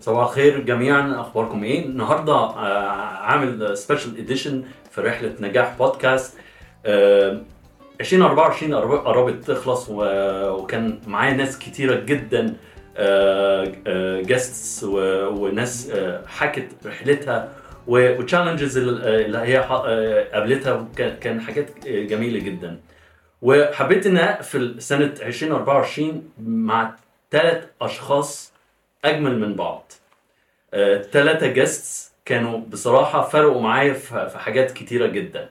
صباح الخير جميعا اخباركم ايه النهارده آه، عامل سبيشال اديشن في رحله نجاح بودكاست آه، 2024 قرب- قربت تخلص و- وكان معايا ناس كتيره جدا جاستس وناس آه، حكت رحلتها وتشالنجز اللي هي ح- آه، قابلتها وكان- كان حاجات جميله جدا وحبيت ان اقفل سنه 2024 مع ثلاث اشخاص اجمل من بعض ثلاثه جاستس كانوا بصراحه فرقوا معايا في في حاجات كتيره جدا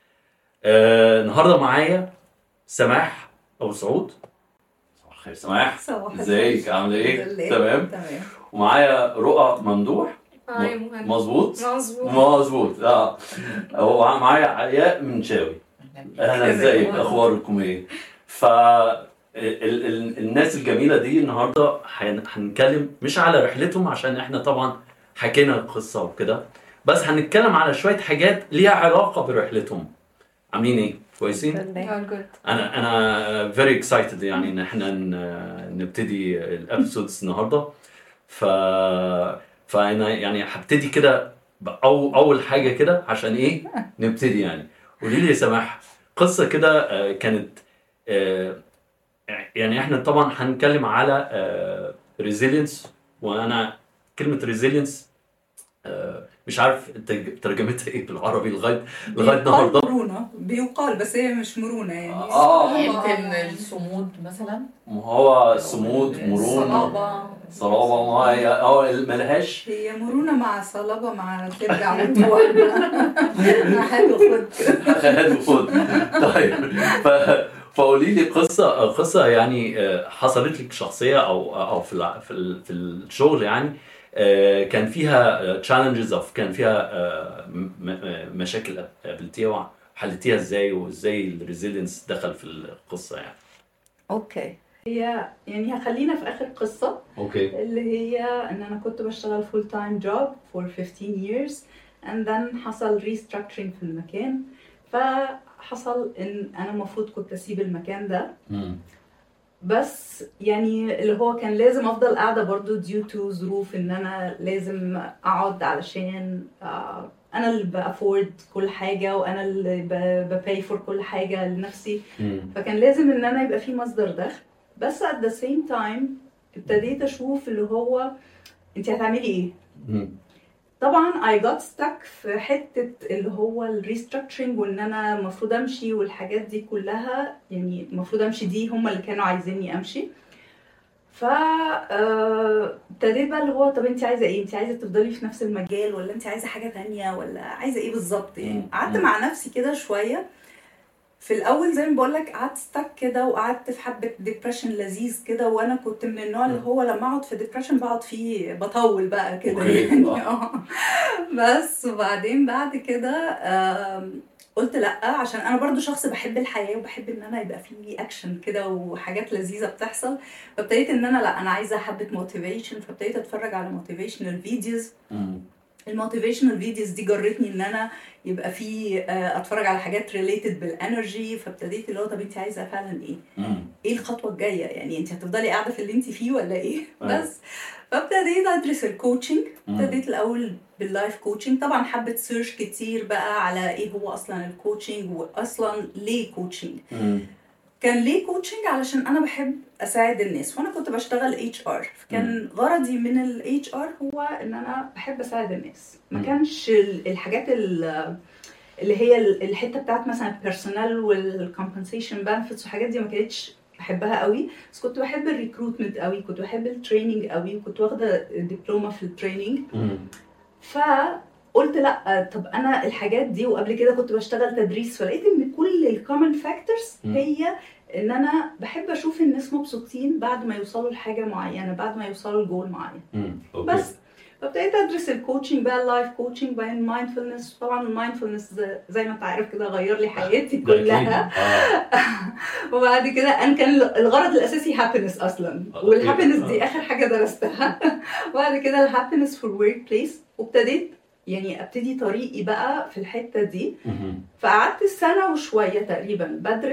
آه، النهارده معايا سماح او سعود صباح الخير سماح صباح ازيك عامله ايه الحمد لله. تمام تمام ومعايا رؤى ممدوح هاي مهند مظبوط مظبوط مظبوط اه هو معايا علياء منشاوي اهلا ازيك اخباركم ايه ف ال- ال- الناس الجميله دي النهارده هن- هنتكلم مش على رحلتهم عشان احنا طبعا حكينا القصه وكده بس هنتكلم على شويه حاجات ليها علاقه برحلتهم عاملين ايه كويسين all good انا انا فيري اكسايتد يعني ان احنا ن- نبتدي الابيسودز النهارده ف فانا يعني هبتدي كده أو اول حاجه كده عشان ايه نبتدي يعني قولي لي يا سماح قصه كده آه، كانت آه، يعني احنا طبعا هنتكلم على ريزيلينس وانا كلمه ريزيلينس مش عارف ترج- ترجمتها ايه بالعربي لغايه لغايه بيقال النهارده مرونة بيقال بس هي مش مرونة يعني آه. يمكن الصمود مثلا ما هو صمود مرونه صلابة صلابه ما هي اه ملهاش هي مرونة مع صلابة مع ترجع وتروح مع حاجة خد خد وخد طيب ف... فقولي لي قصه قصه يعني آه، حصلت لك شخصيه او او في الع- في ال- في الشغل يعني آه، كان فيها تشالنجز او كان فيها آه، م- م- مشاكل قابلتيها وحلتيها ازاي وازاي الريزيلينس دخل في القصه يعني اوكي هي يعني خلينا في اخر قصه اوكي اللي هي ان انا كنت بشتغل فول تايم جوب for 15 years and then حصل restructuring في المكان فحصل ان انا المفروض كنت اسيب المكان ده بس يعني اللي هو كان لازم افضل قاعده برضو due to ظروف ان انا لازم اقعد علشان آه، انا اللي بافورد كل حاجه وانا اللي بباي فور كل حاجه لنفسي فكان لازم ان انا يبقى في مصدر دخل بس at the same time ابتديت اشوف اللي هو انت هتعملي ايه طبعا I got stuck في حتة اللي هو الريستراكشرنج وان انا المفروض امشي والحاجات دي كلها يعني المفروض امشي دي هم اللي كانوا عايزيني امشي ف آه، ابتديت بقى اللي هو طب انت عايزه ايه؟ انت عايزه تفضلي في نفس المجال ولا انت عايزه حاجه تانية ولا عايزه ايه بالظبط يعني مم. قعدت مم. مع نفسي كده شويه في الاول زي ما بقول لك قعدت ستك كده وقعدت في حبه ديبريشن لذيذ كده وانا كنت من النوع اللي هو لما اقعد في ديبريشن بقعد فيه بطول بقى كده أوكي. يعني آه. اه بس وبعدين بعد كده آم، قلت لا عشان انا برضو شخص بحب الحياه وبحب ان انا يبقى فيه اكشن كده وحاجات لذيذه بتحصل فابتديت ان انا لا انا عايزه حبه موتيفيشن فابتديت اتفرج على موتيفيشنال فيديوز الموتيفيشنال فيديوز دي جرتني ان انا يبقى في آه، اتفرج على حاجات ريليتد بالانرجي فابتديت اللي هو طب انت عايزه فعلا ايه؟ ايه الخطوه الجايه؟ يعني انت هتفضلي قاعده في اللي انت فيه ولا ايه؟ أيوة. بس فابتديت ادرس الكوتشنج ابتديت الاول باللايف كوتشنج طبعا حبه سيرش كتير بقى على ايه هو اصلا الكوتشنج واصلا ليه كوتشنج كان ليه كوتشنج علشان انا بحب اساعد الناس وانا كنت بشتغل اتش ار فكان غرضي من الاتش ار هو ان انا بحب اساعد الناس ما مم. كانش ال- الحاجات ال- اللي هي ال- الحته بتاعت مثلا البيرسونال والكومبنسيشن بنفيتس والحاجات دي ما كانتش بحبها قوي بس كنت بحب الريكروتمنت قوي كنت بحب التريننج قوي وكنت واخده دبلومه في التريننج فقلت لا طب انا الحاجات دي وقبل كده كنت بشتغل تدريس فلقيت ان كل الكومن فاكتورز مم. هي ان انا بحب اشوف الناس مبسوطين بعد ما يوصلوا لحاجه معينه بعد ما يوصلوا لجول معين بس فابتديت ادرس الكوتشنج بقى اللايف كوتشنج بعدين المايندفولنس طبعا المايندفولنس زي ما انت عارف كده غير لي حياتي كلها وبعد كده انا كان الغرض الاساسي هابينس اصلا أوكي. والهابينس دي آه. اخر حاجه درستها وبعد كده الهابينس في الورك بليس وابتديت يعني ابتدي طريقي بقى في الحته دي فقعدت سنه وشويه تقريبا بدرس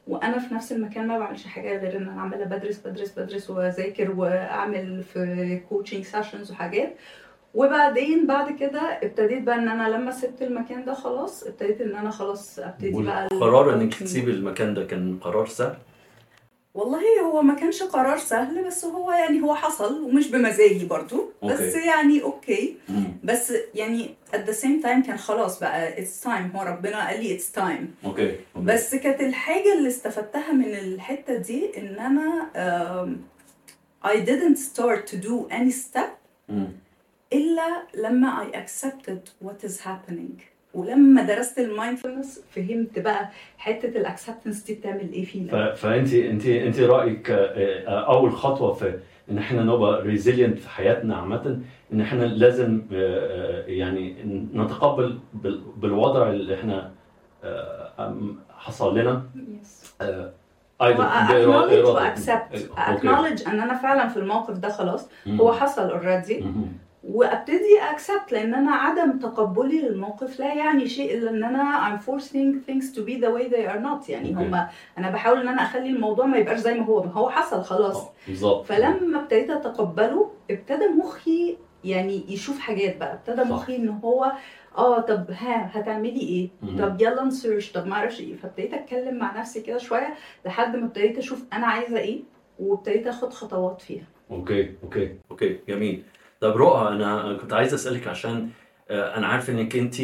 وانا في نفس المكان ما بعملش حاجه غير ان انا عماله بدرس بدرس بدرس واذاكر واعمل في كوتشنج سيشنز وحاجات وبعدين بعد كده ابتديت بقى ان انا لما سبت المكان ده خلاص ابتديت ان انا خلاص ابتدي بقى والقرار انك الcoaching. تسيبي المكان ده كان قرار سهل والله هو ما كانش قرار سهل بس هو يعني هو حصل ومش بمزاجي برضو بس أوكي. يعني اوكي مم. بس يعني at the same time كان خلاص بقى it's time هو ربنا قال لي it's time اوكي أوكي. بس كانت الحاجة اللي استفدتها من الحتة دي إن أنا um, I didn't start to do any step مم. إلا لما I accepted what is happening ولما درست المايندفولنس فهمت بقى حتة الاكسبتنس دي بتعمل إيه ف- فينا فانت انت انت رايك آه، آه، اول خطوه في ان احنا نبقى ريزيلينت في حياتنا عامه ان احنا لازم آه، آه، يعني نتقبل بال- بالوضع اللي احنا آه، أم- حصل لنا yes. آه، هو ايضا acknowledge بإرادة- واكسبت أوكي. acknowledge ان انا فعلا في الموقف ده خلاص مم. هو حصل اوريدي مم. وابتدي اكسبت لان انا عدم تقبلي للموقف لا يعني شيء الا ان انا I'm forcing things to be the way they are not يعني أوكي. هما انا بحاول ان انا اخلي الموضوع ما يبقاش زي ما هو ما هو حصل خلاص آه، بالظبط فلما ابتديت اتقبله ابتدى مخي يعني يشوف حاجات بقى ابتدى صح. مخي ان هو اه طب ها هتعملي ايه مم. طب يلا نسيرش طب ما اعرفش ايه فابتديت اتكلم مع نفسي كده شويه لحد ما ابتديت اشوف انا عايزه ايه وابتديت اخد خطوات فيها اوكي اوكي اوكي جميل طب رؤى انا كنت عايز اسالك عشان آه، انا عارف انك انت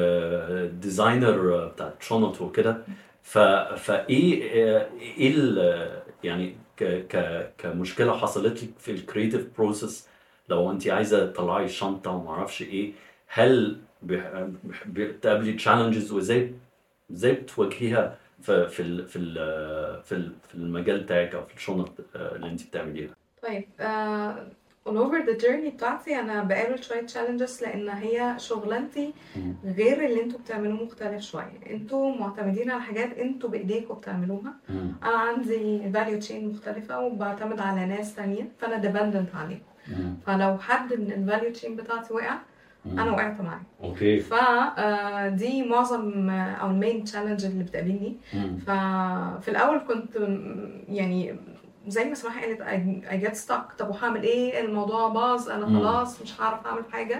ديزاينر بتاعت شنط وكده ف فايه آه، ايه ال- يعني ك ك كمشكله حصلت لك في الكريتيف بروسيس لو انت عايزه تطلعي الشنطه وما اعرفش ايه هل بح- بح- بتقابلي تشالنجز وازاي ازاي بتواجهيها في في ال في ال في ال- في المجال بتاعك او في الشنط آه، اللي انت بتعمليها طيب آه all over the journey بتاعتي انا بقابل شويه challenges لان هي شغلانتي مم. غير اللي انتوا بتعملوه مختلف شويه انتوا معتمدين على حاجات انتوا بايديكم بتعملوها مم. انا عندي value chain مختلفه وبعتمد على ناس تانية فانا dependent عليهم مم. فلو حد من الفاليو تشين بتاعتي وقع مم. انا وقعت معاه اوكي فدي معظم آه، او المين تشالنج اللي بتقابلني مم. ففي الاول كنت م- يعني زي ما سماح قالت I- I get stuck طب وهعمل ايه الموضوع باظ انا مم. خلاص مش هعرف اعمل حاجه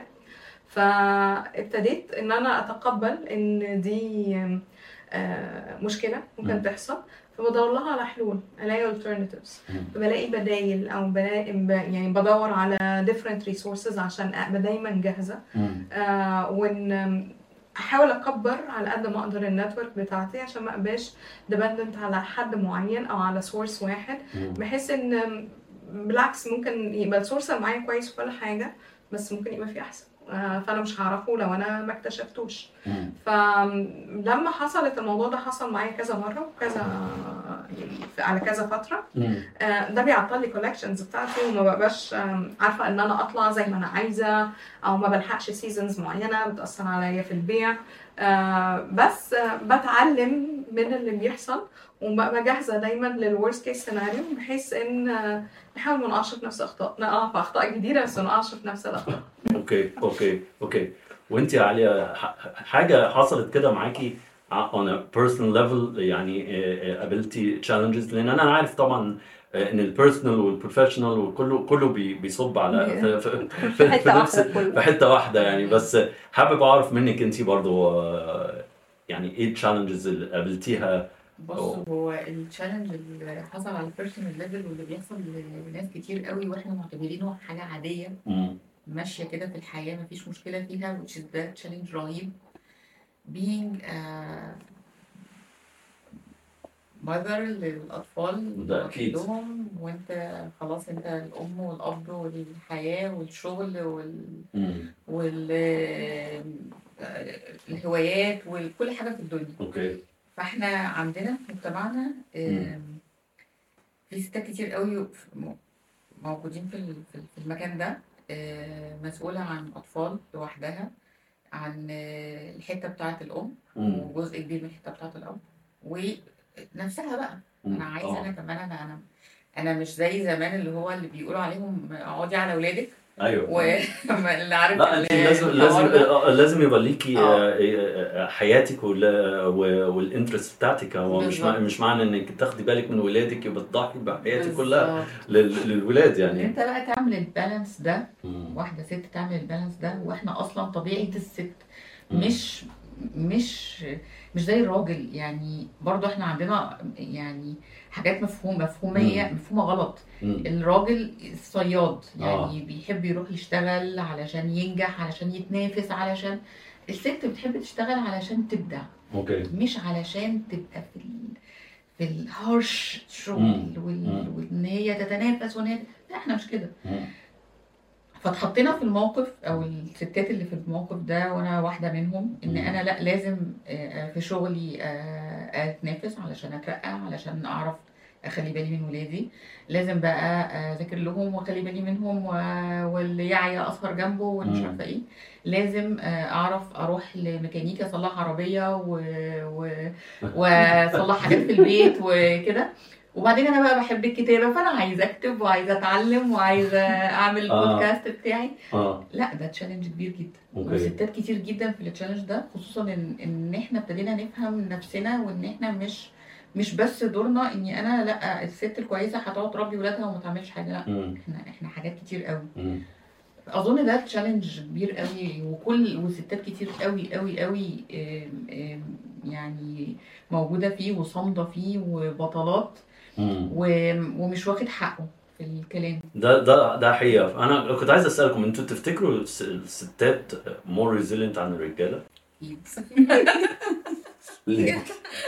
فابتديت ان انا اتقبل ان دي آه، مشكله ممكن مم. تحصل فبدور لها على حلول الاقي alternatives مم. فبلاقي بدايل او بلاقي ب- يعني بدور على different resources عشان ابقى دايما جاهزه مم. آه وان احاول اكبر على قد ما اقدر النتورك بتاعتي عشان ما ابقاش ديبندنت على حد معين او على سورس واحد مم. بحيث ان بالعكس ممكن يبقى السورس اللي معايا كويس وكل حاجه بس ممكن يبقى في احسن آه فانا مش هعرفه لو انا ما اكتشفتوش مم. فلما حصلت الموضوع ده حصل معايا كذا مره وكذا يعني في- على كذا فتره مم. آه، ده بيعطل لي كولكشنز بتاعتي وما بقاش آم، عارفه ان انا اطلع زي ما انا عايزه او ما بلحقش سيزونز معينه بتاثر عليا في البيع آه، بس آه، بتعلم من اللي بيحصل وببقى جاهزه دايما للورست كيس سيناريو بحيث ان آه، نحاول ما نقعش في نفس الاخطاء نقع في اخطاء جديده بس ما نقعش في نفس الاخطاء اوكي اوكي اوكي وانت يا عليا ح- حاجه حصلت كده معاكي ع- on a personal level يعني آه، آه، قابلتي challenges لان انا عارف طبعا آه، ان البيرسونال والبروفيشنال وكله كله بي- بيصب على في, في, في, حتة في نفس واحدة كله. في حته واحده يعني بس حابب اعرف منك انت برضو آه، يعني ايه التشالنجز اللي قابلتيها بص هو التشالنج اللي حصل على البيرسونال ليفل واللي بيحصل لناس كتير قوي واحنا معتبرينه حاجه عاديه مم. ماشيه كده في الحياه مفيش مشكله فيها which is ده تشالنج رهيب being a mother للاطفال ده أكيد. لوحدهم وانت خلاص انت الام والاب والحياه والشغل وال مم. وال الهوايات وكل حاجه في الدنيا اوكي فاحنا عندنا في مجتمعنا آم، في ستات كتير قوي ف- م- موجودين في ال- في ال- في المكان ده آه، مسؤولة عن أطفال لوحدها عن آه، الحتة بتاعة الأم مم. وجزء كبير من الحتة بتاعة الأب ونفسها بقى مم. أنا عايزة آه. أنا كمان أنا أنا أنا مش زي زمان اللي هو اللي بيقولوا عليهم اقعدي على أولادك ايوه واللي عارف لا انت ال- لازم لازم الحوار ده. آه، لازم يبقى ليكي آه. آه، آه، حياتك وال- و- والانترست بتاعتك هو مش مع- بالظبط. مش معنى انك تاخدي بالك من ولادك يبقى تضحي بحياتك كلها بالظبط. لل- للولاد ان يعني انت بقى تعمل البالانس ده مم. واحده ست تعمل البالانس ده واحنا اصلا طبيعه الست مم. مش مش مش زي الراجل يعني برضو احنا عندنا يعني حاجات مفهوم مفهوميه مفهومه غلط مم. الراجل صياد يعني آه. بيحب يروح يشتغل علشان ينجح علشان يتنافس علشان الست بتحب تشتغل علشان تبدع اوكي مش علشان تبقى في ال... في الهارش شغل مم. وال... مم. وان هي تتنافس وان هي لا احنا مش كده مم. فاتحطينا في الموقف او الستات اللي في الموقف ده وانا واحده منهم ان مم. انا لا لازم آه، في شغلي آه، اتنافس علشان اترقى علشان اعرف اخلي بالي من ولادي لازم بقى اذاكر لهم واخلي بالي منهم و- واللي يعي اسهر جنبه والمش مم. عارفه ايه لازم آه، اعرف اروح لميكانيكي اصلح عربيه و... و... واصلح حاجات في البيت وكده وبعدين انا بقى بحب الكتابه فانا عايزه اكتب وعايزه اتعلم وعايزه اعمل آه. البودكاست بتاعي اه لا ده تشالنج كبير جدا اوكي وستات كتير جدا في التشالنج ده خصوصا ان ان احنا ابتدينا نفهم نفسنا وان احنا مش مش بس دورنا اني انا لا الست الكويسه هتقعد تربي ولادها وما تعملش حاجه لا مم. احنا احنا حاجات كتير قوي مم. اظن ده تشالنج كبير قوي وكل وستات كتير قوي قوي قوي آم، آم، يعني موجوده فيه وصامده فيه وبطلات مم. و- ومش واخد حقه في الكلام ده ده ده حقيقة أنا كنت عايز أسألكم أنتوا تفتكروا الس- الستات مور ريزيلينت عن الرجالة؟ ليه؟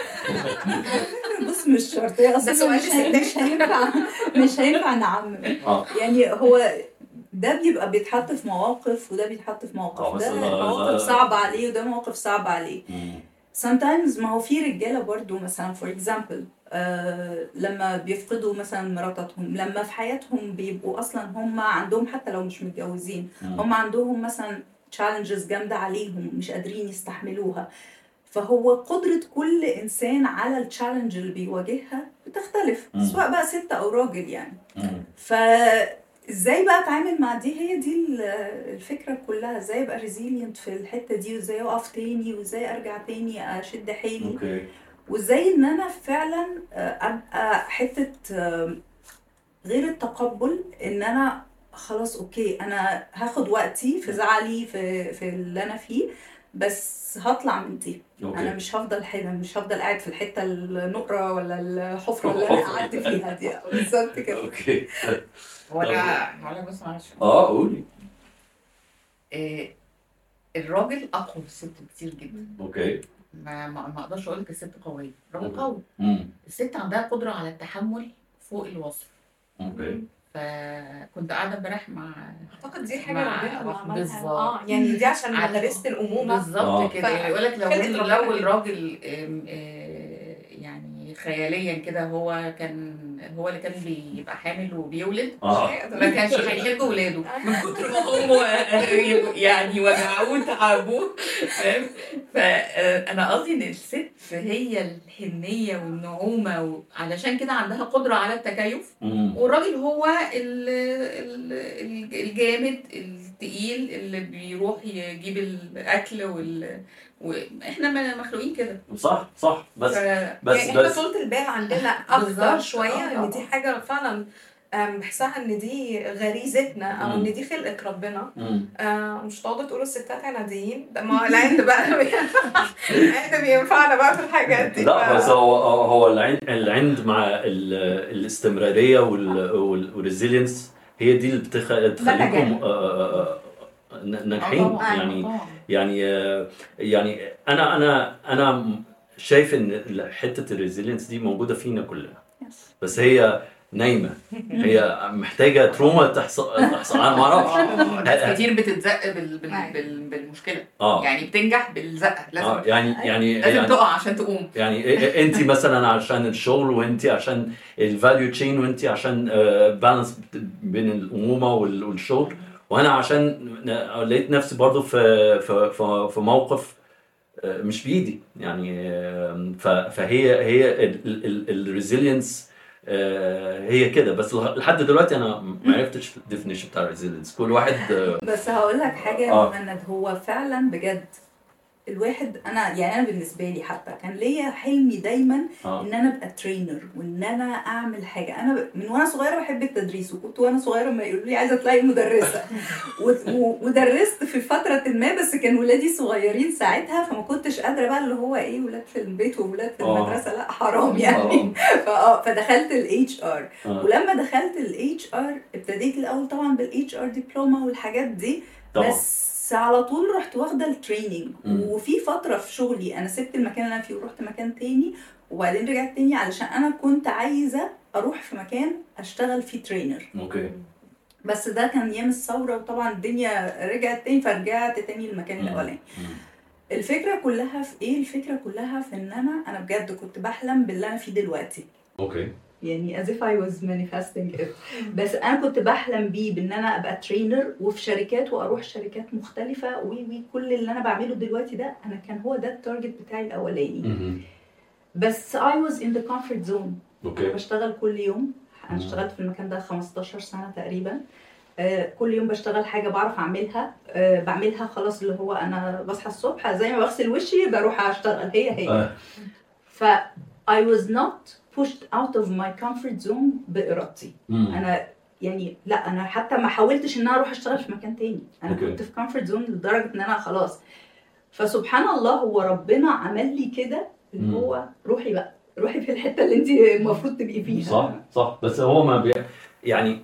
بص مش شرط هي ده اصلا سؤال مش, هي- ستات. مش هينفع مش هينفع نعمم اه يعني هو ده بيبقى بيتحط في مواقف وده بيتحط في آه، مواقف بس ده أنا- مواقف أنا- صعبة عليه وده مواقف صعبة عليه مم. sometimes ما هو في رجالة برضو مثلا for example آه لما بيفقدوا مثلا مراتاتهم لما في حياتهم بيبقوا اصلا هم عندهم حتى لو مش متجوزين مم. هم عندهم مثلا challenges جامدة عليهم مش قادرين يستحملوها فهو قدرة كل إنسان على التشالنج اللي بيواجهها بتختلف مم. سواء بقى ست أو راجل يعني مم. فازاي بقى اتعامل مع دي هي دي ال- الفكرة كلها ازاي ابقى ريزيلينت في الحتة دي وازاي اقف تاني وازاي ارجع تاني اشد حيلي أوكي وازاي ان انا فعلا آه، ابقى حتة آه، غير التقبل ان انا خلاص اوكي انا هاخد وقتي في زعلي في في اللي انا فيه بس هطلع من دي انا أوكي مش هفضل حاجة مش هفضل قاعد في الحتة النقرة ولا الحفرة اللي انا قعدت فيها دي بالظبط كده أوكي هو انا هقول لك بس معلش أه قولي آه، الراجل اقوى من الست بكتير جدا أوكي ما ما ما اقدرش اقول لك الست قويه الراجل أوكي. قوي مم. الست عندها قدره على التحمل فوق الوصف أوكي فكنت قاعده امبارح مع اعتقد دي حاجه مع- ربنا اللي عملها بالظبط. اه يعني دي عشان عشان- غريزه الامومه آه. بالظبط كده يعني يقول لك لو خلقة لو ربنا كده. الراجل آم، آه، يعني خياليا كده هو كان هو اللي كان بيبقى حامل وبيولد أه ما كانش هيحب ولاده من كتر ما هم يعني وجعوه تعبوه فاهم فانا قصدي ان الست هي الحنيه والنعومه و- علشان كده عندها قدره على التكيف مم. والراجل هو ال- ال- ال- الجامد التقيل اللي بيروح يجيب الاكل وال واحنا م- مخلوقين كده صح صح بس ف... بس يعني احنا بس طولة البال عندنا اكتر بالظبط. شويه آه، ان دي طبعاً. حاجه فعلا آم، بحسها ان دي غريزتنا او مم. ان دي خلقه ربنا مم. آه، مش تقعدوا تقولوا الستات عناديين ده ما هو العند بقى العند بينفعنا بقى في الحاجات دي لا ف- بس هو هو العند العند مع ال- الاستمراريه والريزيلينس هي دي اللي بتخ... تخليكم نجاح. آه، آه، آه، ناجحين آه، طبعاً، يعني طبعاً. يعني آه، يعني انا انا انا شايف ان حته الريزيلينس دي موجوده فينا كلنا بس هي نايمه هي محتاجه تروما تحصل تحصل انا ما اعرفش ناس كتير بتتزق بال... بال... أيوة. بال... بالمشكله اه يعني بتنجح بالزقه لازم اه يعني يعني لازم يعني تقع عشان تقوم يعني انت مثلا عشان الشغل وانت عشان الفاليو تشين وانت عشان بالانس بين الامومه وال- والشغل وانا عشان لقيت نفسي برضو في في في- في موقف آه، مش بايدي يعني آه، ف- فهي هي الريزيلينس آه، هي كده بس لغ- لحد دلوقتي انا ما عرفتش الديفينيشن بتاع ريزيلينس كل واحد آه، بس هقول لك حاجه يا آه. مهند هو فعلا بجد الواحد انا يعني انا بالنسبه لي حتى كان ليا حلمي دايما اه ان انا ابقى ترينر وان انا اعمل حاجه انا ب- من وانا صغيره بحب التدريس وكنت وانا صغيره ما يقولوا لي عايزه اطلعي مدرسه و- و- ودرست في فتره ما بس كان ولادي صغيرين ساعتها فما كنتش قادره بقى اللي هو ايه ولاد في البيت وولاد في آه. المدرسه لا حرام يعني فاه فدخلت الاتش ار آه. ولما دخلت الاتش ار ابتديت الاول طبعا بالاتش ار دبلومه والحاجات دي طبعا بس على طول رحت واخده التريننج مم. وفي فتره في شغلي انا سبت المكان اللي انا فيه ورحت مكان تاني وبعدين رجعت تاني علشان انا كنت عايزه اروح في مكان اشتغل فيه ترينر اوكي بس ده كان ايام الثوره وطبعا الدنيا رجعت تاني فرجعت تاني للمكان مم. الاولاني مم. الفكره كلها في ايه الفكره كلها في ان انا انا بجد كنت بحلم باللي انا فيه دلوقتي اوكي يعني as if I was manifesting it بس انا كنت بحلم بيه بان انا ابقى ترينر وفي شركات واروح شركات مختلفه وي وي كل اللي انا بعمله دلوقتي ده انا كان هو ده التارجت بتاعي الاولاني مهم. بس I was in the comfort zone اوكي بشتغل كل يوم انا مم. اشتغلت في المكان ده 15 سنه تقريبا آه، كل يوم بشتغل حاجه بعرف اعملها آه، بعملها خلاص اللي هو انا بصحى الصبح زي ما بغسل وشي بروح اشتغل هي هي آه. ف I was not pushed out of my comfort zone بإرادتي مم. انا يعني لا انا حتى ما حاولتش ان انا اروح اشتغل في مكان تاني انا أوكي. كنت في كومفورت زون لدرجه ان انا خلاص فسبحان الله هو ربنا عمل لي كده اللي مم. هو روحي بقى روحي في الحته اللي انت المفروض تبقي فيها صح صح بس هو ما بي... يعني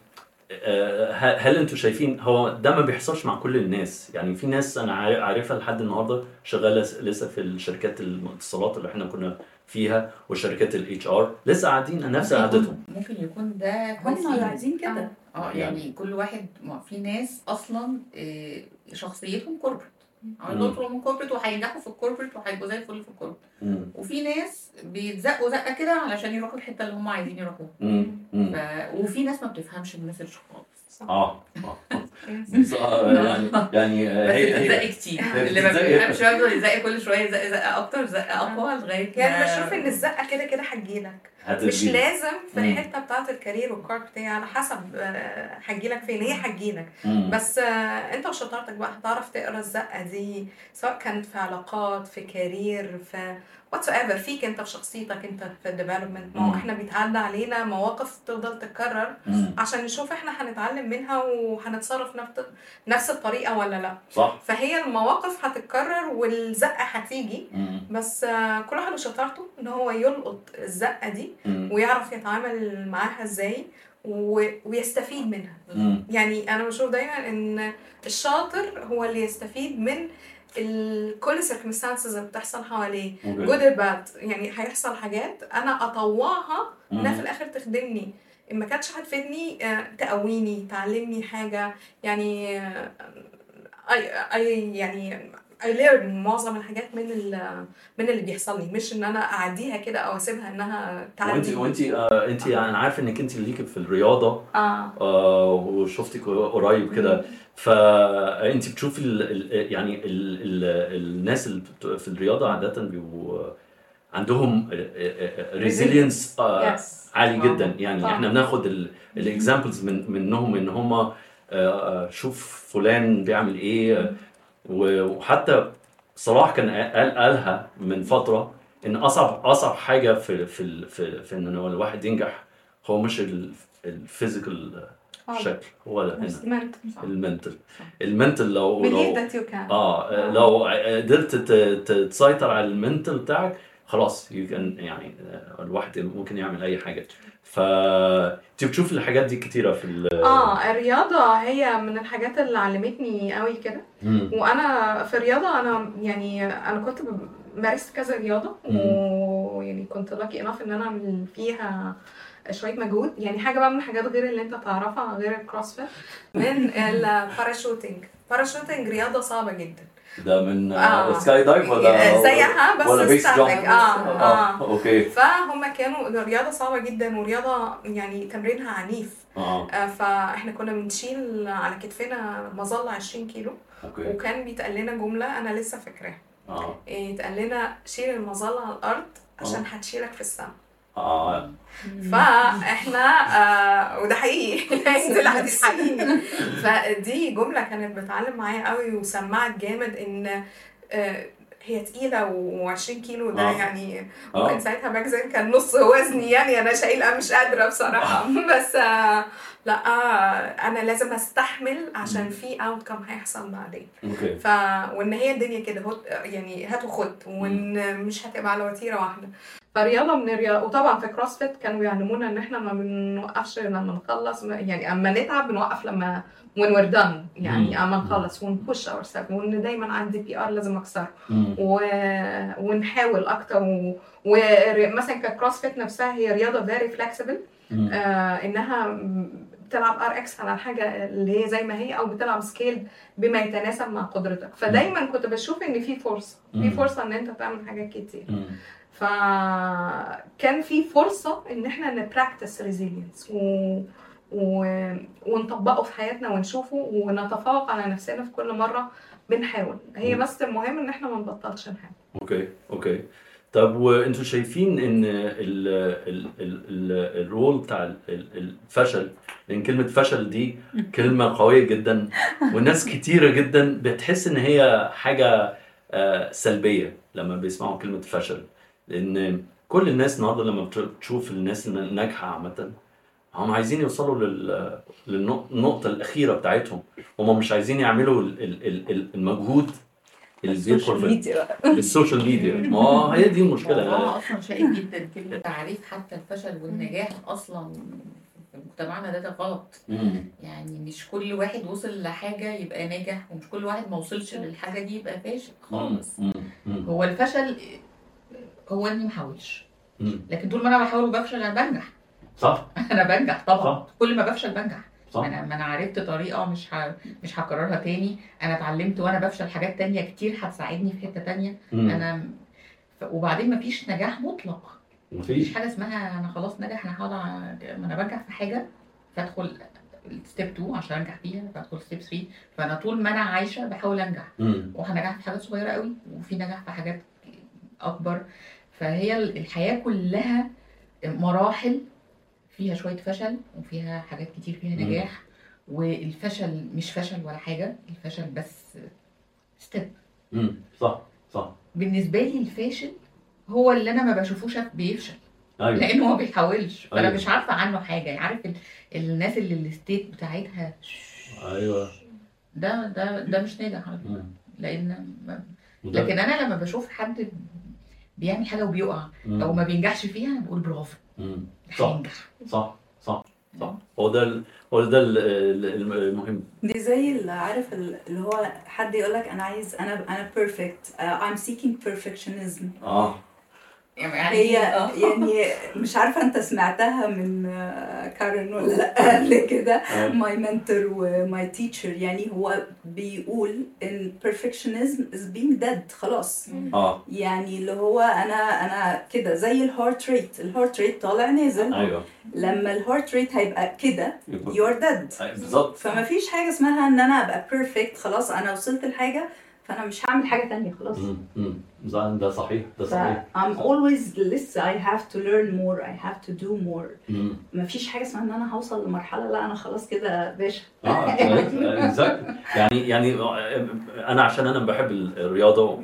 آه، هل هل انتوا شايفين هو ده ما بيحصلش مع كل الناس يعني في ناس انا عار- عارفها لحد النهارده شغاله س- لسه في الشركات الاتصالات اللي احنا كنا فيها وشركات الاتش ار لسه قاعدين نفس ممكن يكون- قعدتهم ممكن يكون ده كويس هم اللي فيهم. عايزين كده اه يعني كل واحد ما في ناس اصلا آه، شخصيتهم كوربريت عايزين يطلعوا من كوربريت وهينجحوا في الكوربريت وهيبقوا زي الفل في الكوربريت مم. وفي ناس بيتزقوا زقه كده علشان يروحوا الحته اللي هم عايزين يروحوها مم. مم. ف... وفي ناس ما بتفهمش المسج خالص اه آه. بس، آه، يعني يعني آه، بس هي بتتزق هي كتير هي اللي ما بتتزق- بيفهمش بقى بيفضل يزق كل شويه يزق زقه اكتر زقه اقوى لغايه يعني ما- بشوف ان الزقه كده كده هتجيلك هتدي. مش لازم في مم. الحته بتاعه الكارير والكار بتاعي على حسب آه، هتجيلك فين هي هتجيلك مم. بس آه، انت وشطارتك بقى هتعرف تقرا الزقه دي سواء كانت في علاقات في كارير في واتس ايفر فيك انت في شخصيتك انت في الديفلوبمنت ما مم. هو احنا بيتعدى علينا مواقف تفضل تتكرر مم. عشان نشوف احنا هنتعلم منها وهنتصرف نفس نفس الطريقه ولا لا صح فهي المواقف هتتكرر والزقه هتيجي مم. بس آه، كل واحد وشطارته ان هو يلقط الزقه دي مم. ويعرف يتعامل معاها ازاي و... ويستفيد منها مم. يعني انا بشوف دايما ان الشاطر هو اللي يستفيد من ال... كل circumstances اللي بتحصل حواليه أوكي. good or bad يعني هيحصل حاجات انا اطوعها انها مم. في الاخر تخدمني ان ما كانتش هتفيدني آه، تقويني تعلمني حاجه يعني آه، اي اي يعني I learn معظم الحاجات من ال- من اللي بيحصل لي مش ان انا اعديها كده او اسيبها انها وانت تعدي وانت آه انت انا عارف انك انت ليكي في الرياضه اه آه وشفتك قريب كده فانت بتشوفي ال ال يعني ال ال الناس اللي بت- في الرياضه عاده بيبقوا عندهم ريزيلينس Yes. عالي آه. جدا يعني طبعا. احنا بناخد الاكزامبلز من منهم ان هم شوف فلان بيعمل ايه و- وحتى صلاح كان قال قالها من فتره ان اصعب اصعب حاجه في في ال- في, في ان هو الواحد ينجح هو مش الفيزيكال شكل هو هنا mental. المنتل المنتل لو believe لو that you can اه لو قدرت ت- ت- تسيطر على المنتل بتاعك خلاص you can يعني آه، الواحد ممكن يعمل اي حاجه ف انت بتشوف الحاجات دي كتيره في ال اه الرياضة هي من الحاجات اللي علمتني قوي كده مم. وانا في الرياضة انا يعني انا كنت ب- مارست كذا رياضة مم. ويعني كنت لاكي انف ان انا اعمل فيها شوية مجهود يعني حاجة بقى من الحاجات غير اللي انت تعرفها غير الكروسفيت من الباراشوتنج باراشوتنج رياضة صعبة جدا ده من آه. سكاي دايف ولا زيها بس ولا بيس static. جامب اه اه اوكي فهم كانوا رياضة صعبة جدا ورياضة يعني تمرينها عنيف اه آه، فاحنا كنا بنشيل على كتفنا مظلة 20 كيلو اوكي وكان بيتقال لنا جملة أنا لسه فاكراها اه إيه، يتقال لنا شيل المظلة على الأرض عشان آه. هتشيلك في السما اه فاحنا آه وده حقيقي ينزل هتسحقيني فدي جمله كانت بتعلم معايا قوي وسمعت جامد ان آه هي تقيلة و20 كيلو ده آه. يعني آه. ممكن ساعتها ماجزين كان نص وزني يعني انا شايلة مش قادرة بصراحة بس آه لا آه انا لازم استحمل عشان في اوتكم هيحصل بعدين اوكي ف وان هي الدنيا كده هو يعني هات وخد وان مش هتبقى على وتيره واحده فرياضه من الرياضه وطبعا في كروس فيت كانوا بيعلمونا ان احنا ما بنوقفش لما نخلص يعني اما نتعب بنوقف لما when we're done يعني مم. اما نخلص ونبوش اور سيلف وان دايما عندي بي ار لازم اكسره مم. و... ونحاول اكتر و... ومثلا ككروس فيت نفسها هي رياضه فيري فلكسبل مم. آه انها بتلعب ار اكس على الحاجه اللي هي زي ما هي او بتلعب سكيل بما يتناسب مع قدرتك فدايما كنت بشوف ان في فرصه في مم. فرصه ان انت تعمل حاجات كتير مم. فكان في فرصه ان احنا نبراكتس ريزيلينس و... و... ونطبقه في حياتنا ونشوفه ونتفوق على نفسنا في كل مره بنحاول هي مم. بس المهم ان احنا ما نبطلش نحاول اوكي اوكي طب وانتوا شايفين ان ال ال ال ال الرول بتاع ال- ال- الفشل لان كلمه فشل دي كلمه قويه جدا والناس كتيره جدا بتحس ان هي حاجه آه، سلبيه لما بيسمعوا كلمه فشل لان كل الناس النهارده لما بت- بتشوف الناس الناجحه عامه هم عايزين يوصلوا لل- للنقطه الاخيره بتاعتهم هم مش عايزين يعملوا ال- ال- ال- ال- المجهود اللي بيدخل السوشيال في ميديا بقى السوشيال ميديا ما هو هي دي المشكله موضوع اصلا شائك جدا كلمه تعريف حتى الفشل والنجاح اصلا في مجتمعنا ده ده غلط مم. يعني مش كل واحد وصل لحاجه يبقى ناجح ومش كل واحد ما وصلش للحاجه دي يبقى فاشل خالص مم. مم. هو الفشل هو اني ما احاولش مم. لكن طول ما انا بحاول وبفشل انا بنجح صح انا بنجح طبعا صح. كل ما بفشل بنجح صح انا ما انا عرفت طريقه مش ه... مش هكررها تاني انا اتعلمت وانا بفشل حاجات تانية كتير هتساعدني في حته تانية مم. انا ف... وبعدين ما فيش نجاح مطلق مفيش مفيش حاجه اسمها انا خلاص ناجح انا هقعد ع- ما انا بنجح في حاجه فادخل ستيب 2 عشان انجح فيها فادخل ستيب 3 فانا طول ما انا عايشه بحاول انجح مم. وهنجح في حاجات صغيره قوي وفي نجاح في حاجات اكبر فهي الحياه كلها مراحل فيها شويه فشل وفيها حاجات كتير فيها مم. نجاح والفشل مش فشل ولا حاجه الفشل بس ستيب مم. صح صح بالنسبه لي الفاشل هو اللي انا ما بشوفوش بيفشل ايوه لانه ما بيحاولش فانا أيوة. مش عارفه عنه حاجه عارف ال... الناس اللي الستيت بتاعتها ايوه ده ده ده مش ناجح على فكره مم. لان ما... وده- لكن انا لما بشوف حد بيعمل حاجه وبيقع مم. او ما بينجحش فيها أنا بقول برافو مم. ده صح هينجح صح صح صح هو ده ال- هو ده ال- ال- المهم دي زي اللي عارف ال- اللي هو حد يقول لك انا عايز انا انا بيرفكت I'm seeking perfectionism اه يعني هي آه. يعني مش عارفه انت سمعتها من آه، كارن ولا لا قبل كده آه. ماي منتور وماي تيتشر يعني هو بيقول ان perfectionism is being dead خلاص اه يعني اللي هو انا انا كده زي الهارت ريت الهارت ريت طالع نازل ايوه لما الهارت ريت هيبقى كده يبقى- you're dead أيوة، بالظبط فما فيش حاجه اسمها ان انا ابقى بيرفكت خلاص انا وصلت لحاجه فانا مش هعمل حاجه تانية خلاص مم. مم. ده ده صحيح ده ف صحيح I'm always لسه I have to learn more I have to do more مم. مفيش حاجه اسمها ان انا هوصل لمرحله لا انا خلاص كده باشا اه exactly. يعني يعني انا عشان انا بحب الرياضه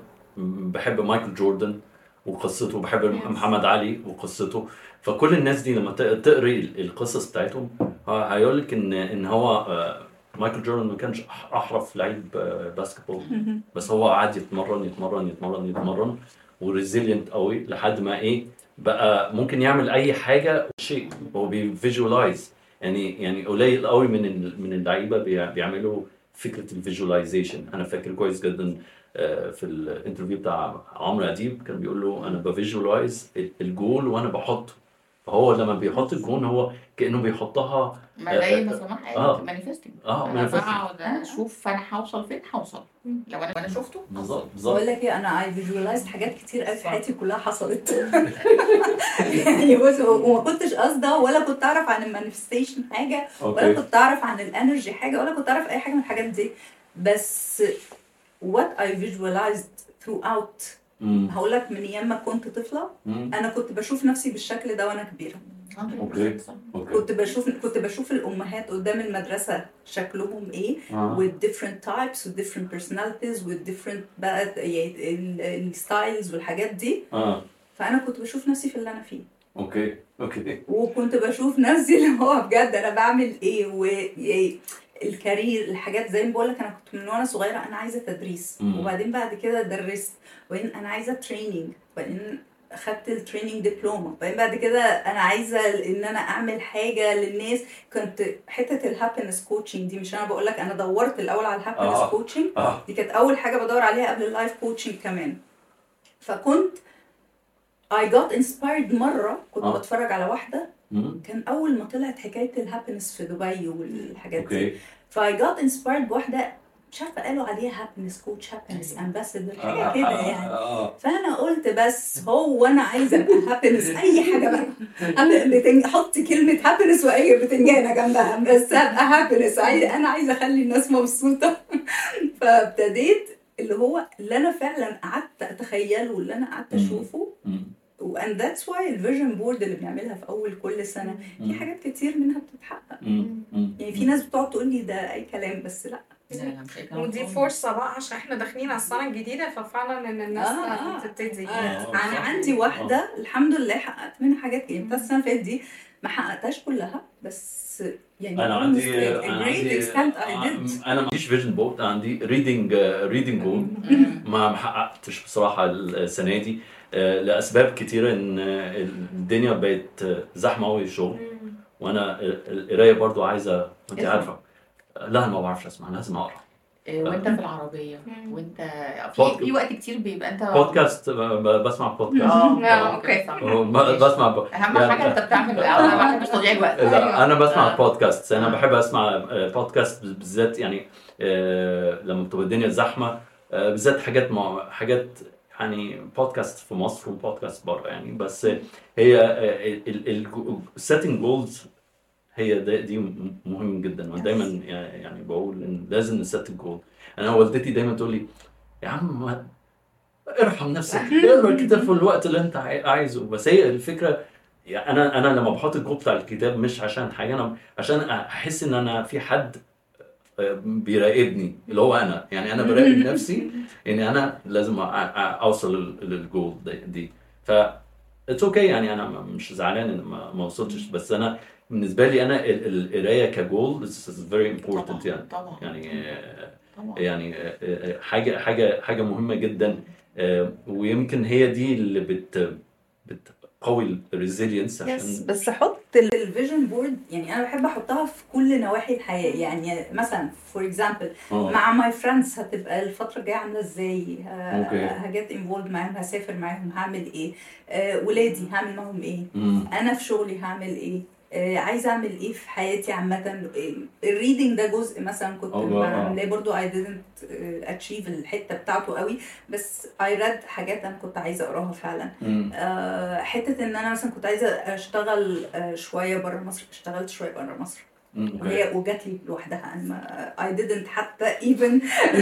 وبحب مايكل جوردن وقصته وبحب محمد علي وقصته فكل الناس دي لما ت- تقري القصص بتاعتهم هيقول لك ان ان هو آه، مايكل جوردن ما كانش أح- احرف لعيب آه، باسكتبول بس هو قعد يتمرن يتمرن يتمرن يتمرن وريزيلينت قوي لحد ما ايه بقى ممكن يعمل اي حاجه شيء هو بيفيجوالايز يعني يعني قليل قوي من ال- من اللعيبه بيع- بيعملوا فكره الفيجواليزيشن انا فاكر كويس جدا آه، في الانترفيو بتاع عمرو اديب كان بيقول له انا بفيجوالايز الجول وانا بحطه فهو لما بيحط الجون هو كانه بيحطها ما زي ما سماح آه. قالت مانيفستنج اه انا manifesting. بقعد اشوف انا هوصل فين هوصل لو انا انا شفته بالظبط بالظبط بقول لك ايه انا I visualized حاجات كتير قوي في صح. حياتي كلها حصلت يعني بص وما كنتش قاصده ولا كنت اعرف عن المانيفستيشن حاجه ولا اوكي كنت اعرف عن الانرجي حاجه ولا كنت اعرف اي حاجه من الحاجات دي بس what I visualized throughout مم. هقول لك من ايام ما كنت طفله مم. انا كنت بشوف نفسي بالشكل ده وانا كبيره اوكي اوكي كنت بشوف كنت بشوف الامهات قدام المدرسه شكلهم ايه آه. with different types with different personalities with different بقى الستايلز والحاجات دي اه فانا كنت بشوف نفسي في اللي انا فيه اوكي اوكي وكنت بشوف نفسي اللي هو بجد انا بعمل ايه والكارير الحاجات زي ما بقول لك انا كنت من وانا صغيره انا عايزه تدريس مم. وبعدين بعد كده درست وبعدين انا عايزه تريننج وبعدين خدت التريننج دبلومه وبعدين بعد كده انا عايزه ان انا اعمل حاجه للناس كنت حته الهابينس كوتشنج دي مش انا بقول لك انا دورت الاول على الهابينس آه. كوتشنج اه دي كانت اول حاجه بدور عليها قبل اللايف كوتشنج كمان فكنت I got inspired مرة كنت آه. بتفرج على واحدة مم. كان أول ما طلعت حكاية الهابينس في دبي والحاجات دي اوكي فاي جات انسبايرد بواحدة مش عارفة قالوا عليها هابينس كوتش هابينس امباسادور حاجة كده يعني اه فأنا قلت بس هو أنا عايزة أبقى هابينس أي حاجة بقى هب- بتنج... حطي كلمة هابينس وأي بتنجانة جنبها بس أبقى هابينس أنا عايزة أخلي الناس مبسوطة فابتديت اللي هو اللي أنا فعلا قعدت أتخيله واللي أنا قعدت مم. أشوفه مم. and that's why الفيجن بورد اللي بنعملها في اول كل سنه في مم. حاجات كتير منها بتتحقق مم. مم. يعني في ناس بتقعد تقول لي ده اي كلام بس لا لا لا مش هيك. ودي فرصة بقى عشان احنا داخلين على السنة الجديدة ففعلا ان الناس آه، آه. تبتدي آه، صح. انا عندي واحده الحمد لله حققت منها حاجات كتير بتاعت السنه اللي فاتت دي ما حققتهاش كلها بس يعني انا almost عندي a انا great عندي extent I did انا ما عنديش فيجن بورد عندي ريدنج ريدنج جول مم. ما ما حققتش بصراحه السنه دي آه، لاسباب كتيره ان آه، الدنيا بقت آه، زحمه قوي الشغل وانا القرايه برضو عايزه انت اسمع. عارفه لا ما بعرفش اسمع لازم اقرا إيه، وانت في العربيه مم. وانت بود- في في وقت كتير بيبقى انت بودكاست آه، ب- بسمع بودكاست اه آه، اوكي صح. آه، ب- بسمع ب- اهم يعني- حاجه انت بتعمل انا ما بحبش تضييع الوقت لا انا بسمع آه. بودكاست انا آه. بحب اسمع آه، بودكاست بالذات يعني آه، لما بتبقى الدنيا زحمه آه، بالذات حاجات مع حاجات يعني بودكاست في مصر وبودكاست بره يعني بس هي السيتنج جولز هي ده- دي م- مهم جدا ودايما يعني يعني بقول ان لازم نسيت الجول انا والدتي دايما تقول لي يا عم ما- ارحم نفسك اقرا الكتاب في الوقت اللي انت عاي- عايزه بس هي الفكره يعني انا انا لما بحط الجول بتاع الكتاب مش عشان حاجه انا عشان احس ان انا في حد آه، بيراقبني اللي هو انا يعني انا براقب نفسي ان انا لازم أ- أ- اوصل لل- للجول دي, دي. ف اتس اوكي يعني انا م- مش زعلان ان ما, ما وصلتش بس انا بالنسبه لي انا ال- ال- القرايه كجول this is very important يعني طبعا يعني آه، طبعا يعني آه، آه، حاجه حاجه حاجه مهمه جدا آه، ويمكن هي دي اللي بت بتقوي الريزيلينس يس عشان بس حط الفيجن بورد يعني انا بحب احطها في كل نواحي الحياه يعني مثلا فور اكزامبل آه. مع ماي فريندز هتبقى الفتره الجايه عامله ازاي أوكي. هجت انفولد معاهم هسافر معاهم هعمل ايه آه، ولادي هعمل معاهم ايه مم. انا في شغلي هعمل ايه آه، عايزه اعمل ايه في حياتي عامه الريدنج ده جزء مثلا كنت أوه، آه. بعملاه برضو I didn't اتشيف الحته بتاعته قوي بس I read حاجات انا كنت عايزه اقراها فعلا مم. آه، حته ان انا مثلا كنت عايزه اشتغل آه، شويه بره مصر اشتغلت شويه بره مصر مم. أوكي. وهي وجات لي لوحدها انا ما I didn't حتى even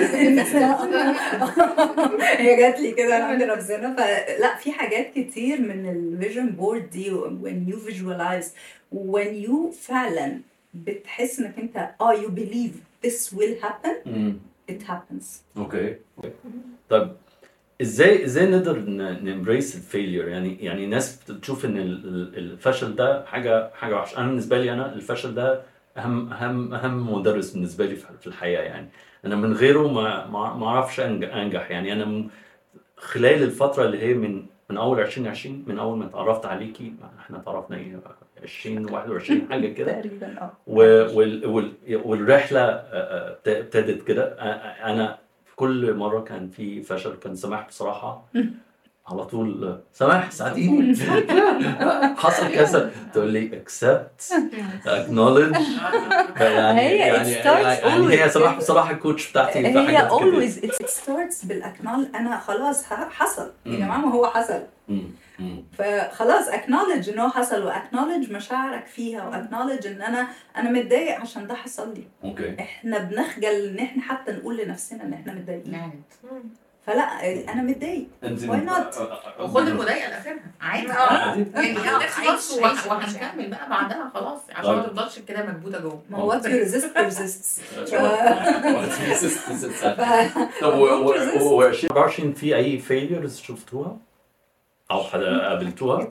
هي جات لي كده من عند ربنا فلا في حاجات كتير من الفيجن بورد دي when you visualize when you فعلا بتحس انك انت اه you believe this will happen مم. it happens اوكي طيب ازاي ازاي نقدر نمبريس الفيلير يعني يعني ناس بتشوف ان ال- ال- الفشل ده حاجه حاجه وحشه انا بالنسبه لي انا الفشل ده اهم اهم اهم مدرس بالنسبه لي في في الحياه يعني انا من غيره ما ما ما اعرفش أنج- انجح يعني انا م- خلال الفتره اللي هي من من اول 2020 من اول ما اتعرفت عليكي احنا اتعرفنا ايه 20 21 حاجه كده تقريبا اه و- وال- وال- والرحله آه، آه، ابت- ابتدت كده آه، آه، انا في كل مره كان في فشل كان سماح بصراحه على طول آه، سماح ساعديني حصل كذا تقول لي accept acknowledge يعني هي it يعني, starts يعني هي always. سماح بصراحه الكوتش بتاعتي في هي حاجات كتير. always it starts بالاكنال انا خلاص ه- حصل يا مم. جماعه ما هو حصل مم، مم، فخلاص acknowledge ان هو حصل واكنولج مشاعرك فيها واكنولج ان انا انا متضايق عشان ده حصل لي اوكي احنا بنخجل ان احنا حتى نقول لنفسنا ان احنا متضايقين يعني فلا انا متضايق انت Why not? وخد المضايقه لاخرها عادي آه. يعني آه، عيش عيش- عيش. وهنكمل بقى بعدها خلاص عشان ما طيب. تفضلش كده مكبوته جوه ما هو what you resist persists ف... طب و- و- و 2024 في اي فيليرز شفتوها؟ او حدا قابلتوها؟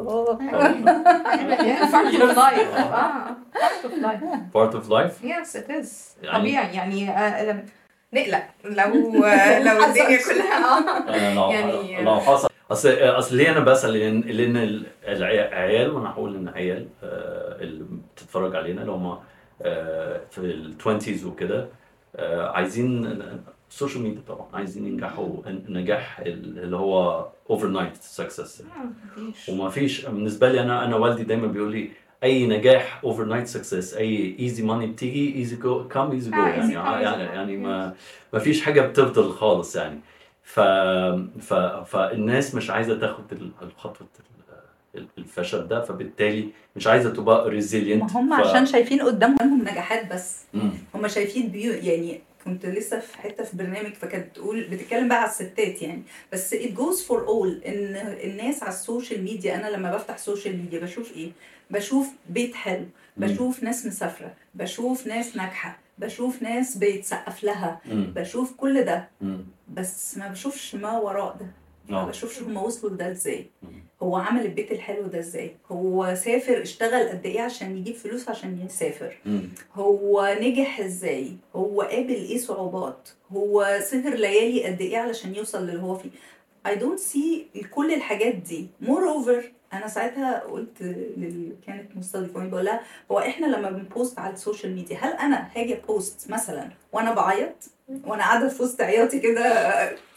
part of life اه part of life part of life؟ yes it is يعني- طبيعي يعني آه، نقلق لو لو الدنيا كلها آه، لو يعني- لو حصل اصل اصل ليه انا بسال لان لان ال- العيال وانا هقول ان عيال آه، اللي بتتفرج علينا اللي هم آه، في التوينتيز وكده آه، عايزين السوشيال ميديا طبعا عايزين ينجحوا النجاح اللي هو اوفر نايت سكسس وما فيش بالنسبه لي انا انا والدي دايما بيقول لي اي نجاح اوفر نايت سكسس اي ايزي ماني بتيجي ايزي جو كام ايزي جو آه، يعني easy come, آه، easy يعني go. يعني ما ما فيش حاجه بتفضل خالص يعني ف, ف فالناس مش عايزه تاخد ال- الخطوه ال- الفشل ده فبالتالي مش عايزه تبقى ريزيلينت ما هم عشان شايفين قدامهم نجاحات بس هم شايفين بيو يعني كنت لسه في حته في برنامج فكانت بتقول بتتكلم بقى على الستات يعني بس it goes for all ان الناس على السوشيال ميديا انا لما بفتح سوشيال ميديا بشوف ايه بشوف بيت حلو بشوف ناس مسافره بشوف ناس ناجحه بشوف ناس بيتسقف لها بشوف كل ده بس ما بشوفش ما وراء ده ما بشوفش هم وصلوا لده ازاي هو عمل البيت الحلو ده ازاي هو سافر اشتغل قد ايه عشان يجيب فلوس عشان يسافر هو نجح ازاي هو قابل ايه صعوبات هو سهر ليالي قد ايه علشان يوصل للي هو فيه I don't see كل الحاجات دي moreover انا ساعتها قلت للي كانت مستضيفاني بقول لها هو احنا لما بنبوست على السوشيال ميديا هل انا هاجي بوست مثلا وانا بعيط وانا قاعده في وسط عياطي كده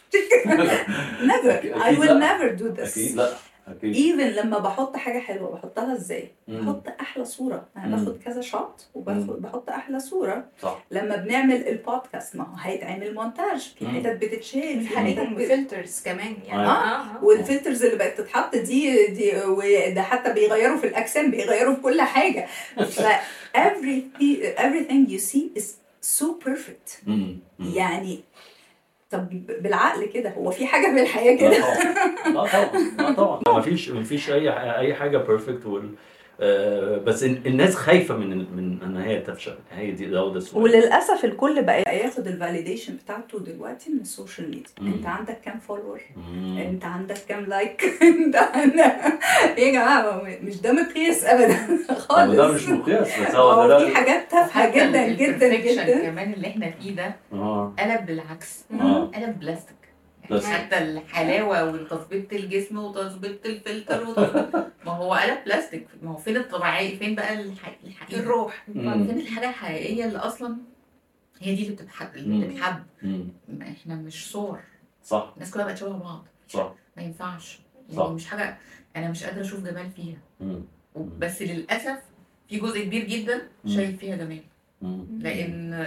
never I will لا. never do this اكيد لا اكيد ايفن لما بحط حاجه حلوه بحطها ازاي مم. بحط احلى صوره انا مم. باخد كذا شوت مم. وباخد بحط احلى صوره صح لما بنعمل البودكاست ما هو هيتعمل مونتاج في مم. حتت بتتشال في حتت حقيقة بت... فلترز كمان يعني أيوة. اه والفلترز اللي بقت تتحط دي دي وده حتى بيغيروا في الاجسام بيغيروا في كل حاجه ف every everything you see is so perfect مم. مم. يعني طب بالعقل كده هو في حاجه في الحياه كده لا طبعا لا طبعا ما فيش ما فيش اي اي حاجه بيرفكت وال آه، بس ال- الناس خايفه من من ان هي تفشل هي دي ده ده السؤال. وللاسف الكل بقى ياخد الفاليديشن بتاعته دلوقتي من السوشيال ميديا مم. انت عندك كام فولور مم. انت عندك كام لايك انت عندك ايه يا جماعه مش ده مقياس ابدا هو خالص ده مش مقياس بس هو هو ده في حاجات تافهه حتى جدا ال- جدا الperfection جدا كمان اللي احنا فيه ده اه قلب بالعكس اه قلب بلاستيك يعني بلاستيك. حتى الحلاوه وتظبيط الجسم وتظبيط الفلتر وتظبيط- ما هو قلب بلاستيك ما هو فين الطبيعي فين بقى الح- الحقيقه الروح مم. فين الحاجه الحقيقيه اللي اصلا هي دي اللي بتتحب مم. اللي بتتحب مم. ما احنا مش صور صح الناس كلها بقت شبه بعض صح ما ينفعش صح. يعني مش حاجه انا مش قادره اشوف جمال فيها مم. بس للاسف في جزء كبير جدا مم. شايف فيها جمال مم. لان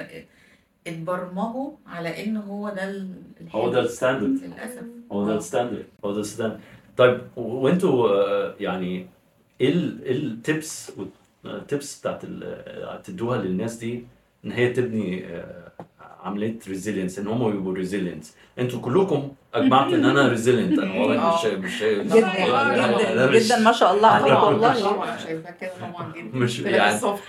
اتبرمجوا على ان هو ده ال- هو ده الستاندرد للاسف هو ده آه. الستاندرد هو ده الستاندرد طيب و- وانتوا آه، يعني ايه ال- ايه التبس التبس بتاعت ال- تدوها للناس دي ان هي تبني آه، عمليه ريزيلينس ان هم يبقوا ريزيلينس انتوا كلكم اجمعتوا ان انا ريزيلينت انا والله مش مش جدا أنا جدا مش- جدا ما شاء الله عليك طبعا والله طبعا شايفاه كده طبعا جدا مش تلاقي يعني الصبح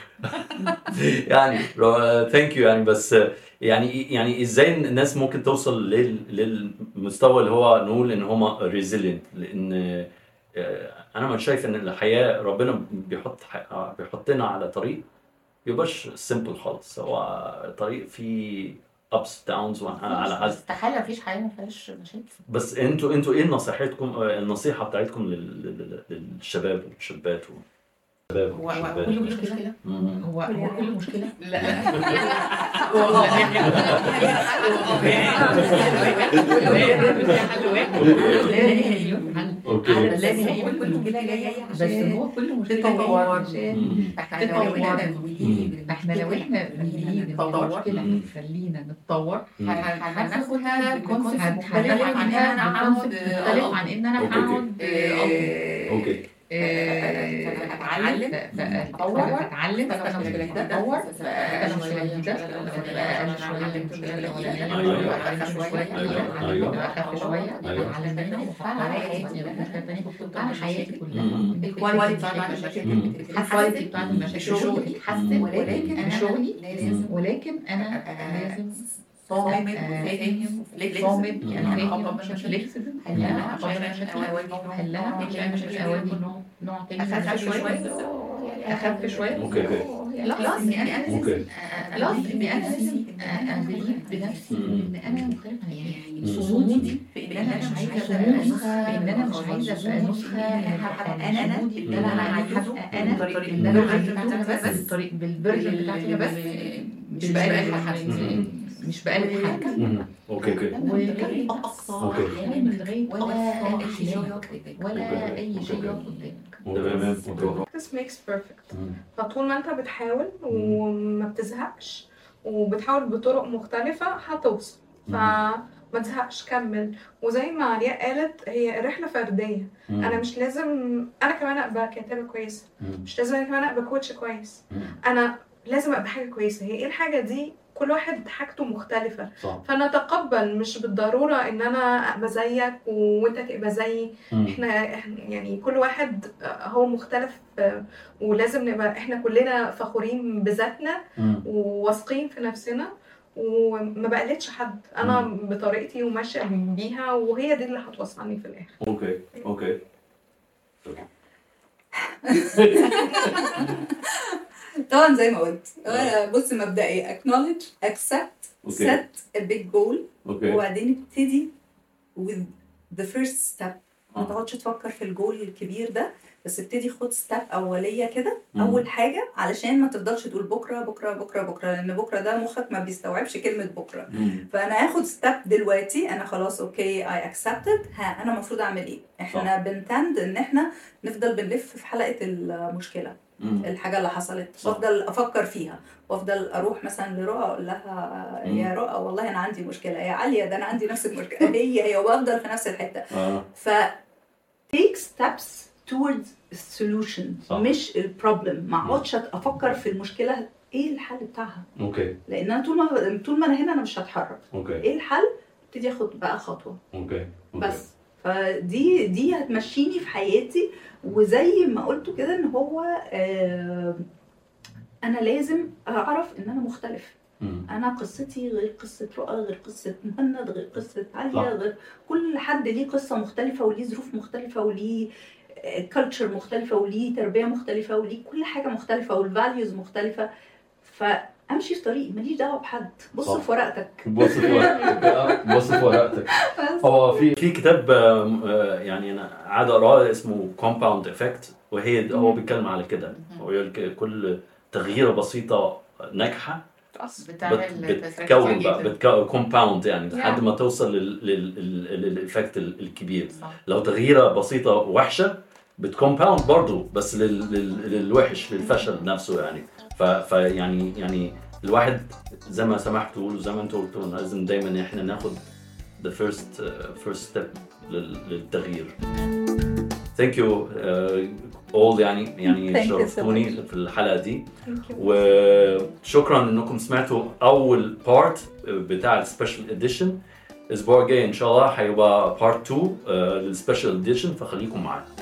يعني ثانك يو يعني بس آه، يعني يعني ازاي الناس ممكن توصل لل- للمستوى اللي هو نقول ان هم ريزيلينت لان آه، انا مش شايف ان الحياه ربنا بيحط ح- آه، بيحطنا على طريق يبقاش سيمبل خالص هو طريق فيه ابس داونز على حسب استحاله مفيش حياه ما فيهاش مشاكل بس انتوا انتوا ايه نصيحتكم آه، النصيحه بتاعتكم لل- لل- للشباب والشابات والشباب هو هو والشابات كل مشكله مم. هو هو كل مشكله لا اوكي لازم هي كل مشكله جايه بس هو كل مشكله تطور. جايه مم. احنا لو احنا احنا لو احنا نتطور مم. خلينا نتطور مم. هناخدها كونسبت مختلف عن ان انا اقعد مختلف عن ان انا أوكي. اقعد اوكي اتعلم اتطور اتعلم فانا مشكلتي اتطور انا مشكله جديده اقل شويه المشكله الاولانيه اخف شويه اخف شويه اتعلم منها واحط على حياتي على حياتي كلها الكواليتي بتاعت المشاكل الكواليتي بتاعت المشاكل شغلي يتحسن ولكن انا شغلي لازم ولكن انا لازم صامد فاهم صامد يعني فاهم فليكسبل حلها حلها مش مش اواجه نوع تاني اخف شويه اخف شويه اوكي اوكي لا اني انا اوكي لا اني انا لازم ابليف بنفسي ان انا مختلفه يعني صمودي في ان انا مش عايزه ابقى نسخه في ان انا مش عايزه ابقى نسخه انا انا اللي انا عايزه انا الطريق اللي انا عايزه بس الطريق بالفيرجن بتاعتي بس مش بقلب حد مش بقلب حد مم. اوكي اوكي ولغايه اقصى أوكي. احلامك لغايه ولا اي شيء ولا اي شيء يقف قدامك تمام اوكي practice makes perfect مم. فطول ما انت بتحاول وما بتزهقش وبتحاول بطرق مختلفة هتوصل فما تزهقش كمل وزي ما علياء قالت هي رحلة فردية مم. انا مش لازم انا كمان ابقى كاتبة كويسة مم. مش لازم انا كمان ابقى كوتش كويس مم. انا لازم ابقى حاجة كويسة هي ايه الحاجة دي كل واحد حاجته مختلفة صح فنتقبل مش بالضرورة ان انا ابقى زيك وانت تبقى زيي مم. احنا إحنا يعني كل واحد هو مختلف آه، ولازم نبقى احنا كلنا فخورين بذاتنا مم. وواثقين في نفسنا وما بقلدش حد انا بطريقتي وماشيه بيها وهي دي اللي هتوصلني في الاخر اوكي اوكي طبعا زي ما قلت أنا بص مبدئي acknowledge accept اوكي set a big goal اوكي وبعدين ابتدي with the first step ما آه. تقعدش تفكر في الجول الكبير ده بس ابتدي خد ستيب اوليه كده مم. اول حاجه علشان ما تفضلش تقول بكره بكره بكره بكره لان بكره ده مخك ما بيستوعبش كلمه بكره مم. فانا هاخد ستيب دلوقتي انا خلاص اوكي اي اكسبتد ها انا المفروض اعمل ايه احنا بنتند ان احنا نفضل بنلف في حلقه المشكله مم. الحاجه اللي حصلت صح. وافضل افكر فيها وافضل اروح مثلا لرؤى اقول لها مم. يا رؤى والله انا عندي مشكله يا عاليه ده انا عندي نفس المشكله هي هي وافضل في نفس الحته اه ف take steps towards solution صح. مش البروبلم ما اقعدش افكر في المشكله ايه الحل بتاعها اوكي لان انا طول ما طول ما انا هنا انا مش هتحرك اوكي ايه الحل ابتدي اخد بقى خطوه اوكي اوكي بس فدي دي هتمشيني في حياتي وزي ما قلت كده ان هو آه انا لازم اعرف ان انا مختلف مم. انا قصتي غير قصه رؤى غير قصه مهند غير قصه صح. عليا غير كل حد ليه قصه مختلفه وليه ظروف مختلفه وليه كلتشر مختلفه وليه تربيه مختلفه وليه كل حاجه مختلفه والفاليوز مختلفه فامشي في طريقي ماليش دعوه بحد بص صح. في ورقتك بص في ورقتك آه، بص في ورقتك هو في في كتاب آم، آه، يعني انا قاعد اقراه اسمه كومباوند افكت وهي هو بيتكلم على كده هو يقول لك كل تغييره بسيطه ناجحه بتعمل بتكون بقى بتكون كومباوند يعني Yeah. لحد ما توصل لل- لل- لل- للايفكت ال- الكبير صح. لو تغييره بسيطه وحشه بتكومباوند برضه بس لل- لل- للوحش للفشل نفسه يعني ف- فيعني يعني الواحد زي ما سمحت تقول وزي ما انتوا قلتوا لازم دايما احنا ناخد the first uh, first step لل- للتغيير. Thank you uh, all يعني يعني Thank you so شرفتوني much. في الحلقه دي وشكرا انكم سمعتوا اول بارت بتاع السبيشال اديشن الاسبوع الجاي ان شاء الله هيبقى بارت 2 للسبيشال اديشن فخليكم معانا